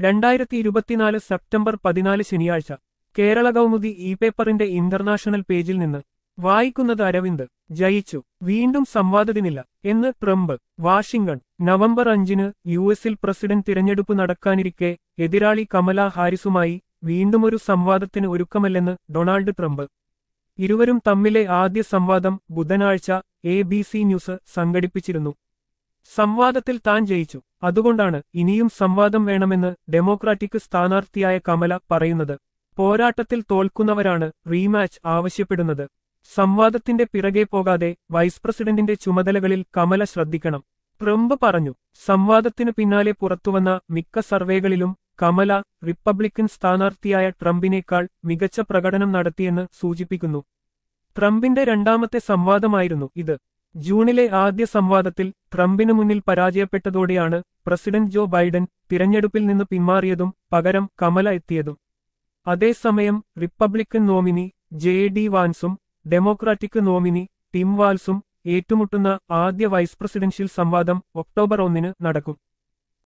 രണ്ടായിരത്തി ഇരുപത്തിനാല് സെപ്റ്റംബർ പതിനാല് ശനിയാഴ്ച കേരള കൗമുദി ഇ പേപ്പറിന്റെ ഇന്റർനാഷണൽ പേജിൽ നിന്ന് വായിക്കുന്നത് അരവിന്ദ് ജയിച്ചു വീണ്ടും സംവാദത്തിനില്ല എന്ന് ട്രംപ് വാഷിംഗ്ടൺ നവംബർ അഞ്ചിന് യു എസിൽ പ്രസിഡന്റ് തിരഞ്ഞെടുപ്പ് നടക്കാനിരിക്കെ എതിരാളി കമല ഹാരിസുമായി വീണ്ടുമൊരു സംവാദത്തിന് ഒരുക്കമല്ലെന്ന് ഡൊണാൾഡ് ട്രംപ് ഇരുവരും തമ്മിലെ ആദ്യ സംവാദം ബുധനാഴ്ച എ ബി സി ന്യൂസ് സംഘടിപ്പിച്ചിരുന്നു സംവാദത്തിൽ താൻ ജയിച്ചു അതുകൊണ്ടാണ് ഇനിയും സംവാദം വേണമെന്ന് ഡെമോക്രാറ്റിക് സ്ഥാനാർത്ഥിയായ കമല പറയുന്നത് പോരാട്ടത്തിൽ തോൽക്കുന്നവരാണ് റീമാച്ച് ആവശ്യപ്പെടുന്നത് സംവാദത്തിന്റെ പിറകെ പോകാതെ വൈസ് പ്രസിഡന്റിന്റെ ചുമതലകളിൽ കമല ശ്രദ്ധിക്കണം ട്രംപ് പറഞ്ഞു സംവാദത്തിനു പിന്നാലെ പുറത്തുവന്ന മിക്ക സർവേകളിലും കമല റിപ്പബ്ലിക്കൻ സ്ഥാനാർത്ഥിയായ ട്രംപിനേക്കാൾ മികച്ച പ്രകടനം നടത്തിയെന്ന് സൂചിപ്പിക്കുന്നു ട്രംപിന്റെ രണ്ടാമത്തെ സംവാദമായിരുന്നു ഇത് ജൂണിലെ ആദ്യ സംവാദത്തിൽ ട്രംപിനു മുന്നിൽ പരാജയപ്പെട്ടതോടെയാണ് പ്രസിഡന്റ് ജോ ബൈഡൻ തിരഞ്ഞെടുപ്പിൽ നിന്ന് പിന്മാറിയതും പകരം കമല എത്തിയതും അതേസമയം റിപ്പബ്ലിക്കൻ നോമിനി ജെ ഡി വാൻസും ഡെമോക്രാറ്റിക് നോമിനി ടിം വാൽസും ഏറ്റുമുട്ടുന്ന ആദ്യ വൈസ് പ്രസിഡൻഷ്യൽ സംവാദം ഒക്ടോബർ ഒന്നിന് നടക്കും